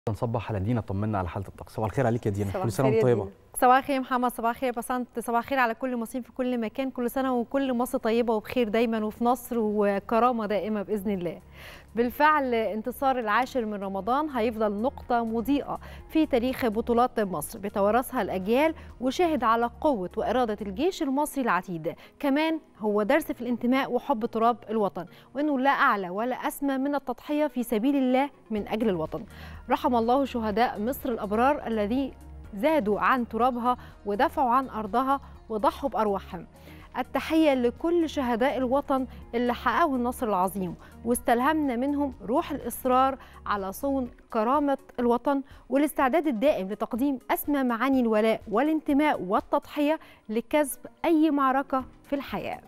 نصبح على دينا طمنا على حاله الطقس صباح الخير عليك يا دينا صباح كل سنه الخير وانت يا طيبه دينا. صباح الخير يا محمد صباح الخير يا بسنت صباح الخير على كل المصريين في كل مكان كل سنه وكل مصر طيبه وبخير دايما وفي نصر وكرامه دائمه باذن الله بالفعل انتصار العاشر من رمضان هيفضل نقطة مضيئة في تاريخ بطولات مصر بتوارثها الأجيال وشاهد على قوة وإرادة الجيش المصري العتيد كمان هو درس في الانتماء وحب تراب الوطن وأنه لا أعلى ولا أسمى من التضحية في سبيل الله من أجل الوطن رحم الله شهداء مصر الأبرار الذي زادوا عن ترابها ودافعوا عن أرضها وضحوا بأرواحهم التحية لكل شهداء الوطن اللي حققوا النصر العظيم واستلهمنا منهم روح الإصرار على صون كرامة الوطن والاستعداد الدائم لتقديم أسمى معاني الولاء والانتماء والتضحية لكسب أي معركة في الحياة